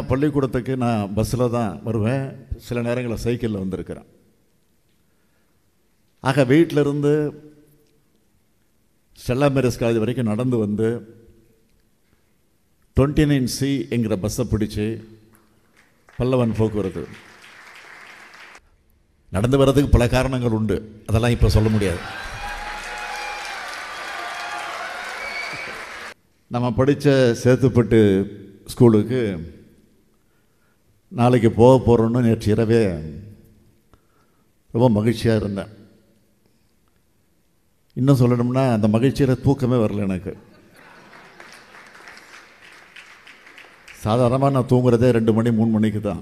பள்ளிக்கூடத்துக்கு நான் பஸ்ஸில் தான் வருவேன் சில நேரங்களில் சைக்கிளில் வந்திருக்கிறேன் ஆக வீட்டில் இருந்து ஸ்டெல்லா மேரஸ் காலேஜ் வரைக்கும் நடந்து வந்து டுவெண்ட்டி நைன் சி என்கிற பஸ்ஸை பிடிச்சி பல்லவன் போக்குவரத்து நடந்து வர்றதுக்கு பல காரணங்கள் உண்டு அதெல்லாம் இப்போ சொல்ல முடியாது நம்ம படித்த சேத்துப்பட்டு ஸ்கூலுக்கு நாளைக்கு போக போகிறோன்னு நேற்று இரவே ரொம்ப மகிழ்ச்சியாக இருந்தேன் இன்னும் சொல்லணும்னா அந்த மகிழ்ச்சியில் தூக்கமே வரல எனக்கு சாதாரணமாக நான் தூங்குறதே ரெண்டு மணி மூணு மணிக்கு தான்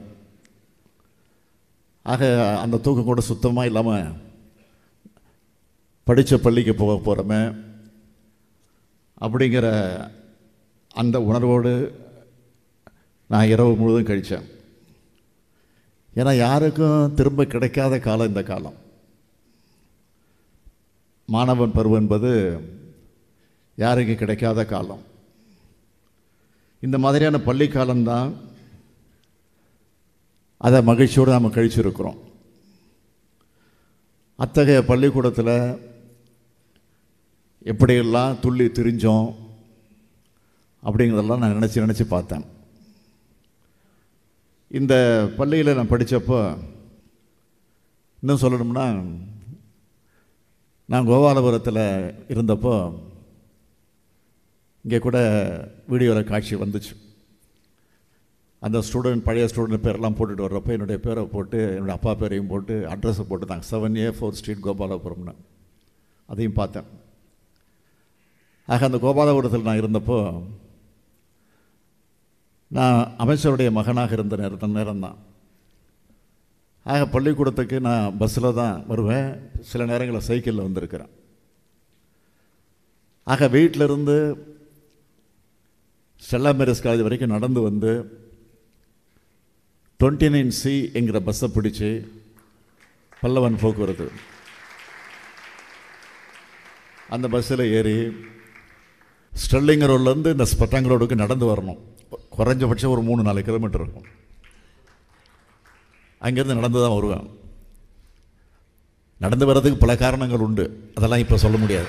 ஆக அந்த தூக்கம் கூட சுத்தமாக இல்லாமல் படித்த பள்ளிக்கு போக போகிறோமே அப்படிங்கிற அந்த உணர்வோடு நான் இரவு முழுவதும் கழித்தேன் ஏன்னா யாருக்கும் திரும்ப கிடைக்காத காலம் இந்த காலம் மாணவன் பருவம் என்பது யாருக்கும் கிடைக்காத காலம் இந்த மாதிரியான பள்ளி காலம்தான் அதை மகிழ்ச்சியோடு நாம் கழிச்சிருக்கிறோம் அத்தகைய பள்ளிக்கூடத்தில் எப்படியெல்லாம் துள்ளி திரிஞ்சோம் அப்படிங்கிறதெல்லாம் நான் நினச்சி நினச்சி பார்த்தேன் இந்த பள்ளியில் நான் படித்தப்போ இன்னும் சொல்லணும்னா நான் கோபாலபுரத்தில் இருந்தப்போ இங்கே கூட வீடியோவில் காட்சி வந்துச்சு அந்த ஸ்டூடெண்ட் பழைய ஸ்டூடெண்ட் பேரெல்லாம் போட்டுட்டு வர்றப்போ என்னுடைய பேரை போட்டு என்னுடைய அப்பா பேரையும் போட்டு அட்ரஸை போட்டுட்டாங்க செவன் ஏ ஃபோர் ஸ்ட்ரீட் கோபாலபுரம்னு அதையும் பார்த்தேன் ஆக அந்த கோபாலபுரத்தில் நான் இருந்தப்போ நான் அமைச்சருடைய மகனாக இருந்த நேரம் நேரம்தான் ஆக பள்ளிக்கூடத்துக்கு நான் பஸ்ஸில் தான் வருவேன் சில நேரங்களில் சைக்கிளில் வந்திருக்கிறேன் ஆக வீட்டில் இருந்து ஸ்டெல்லா மேரஸ் காலேஜ் வரைக்கும் நடந்து வந்து டுவெண்ட்டி நைன் சி என்கிற பஸ்ஸை பிடிச்சி பல்லவன் போக்குவரத்து அந்த பஸ்ஸில் ஏறி ஸ்டெல்லிங் ரோட்லேருந்து இந்த ஸ்பட்டாங் ரோடுக்கு நடந்து வரணும் குறைஞ்சபட்சம் ஒரு மூணு நாலு கிலோமீட்டர் இருக்கும் அங்கேருந்து நடந்து தான் வருவேன் நடந்து வர்றதுக்கு பல காரணங்கள் உண்டு அதெல்லாம் இப்போ சொல்ல முடியாது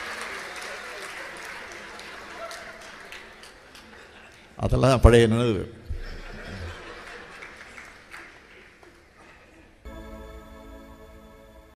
அதெல்லாம் பழைய நினைவு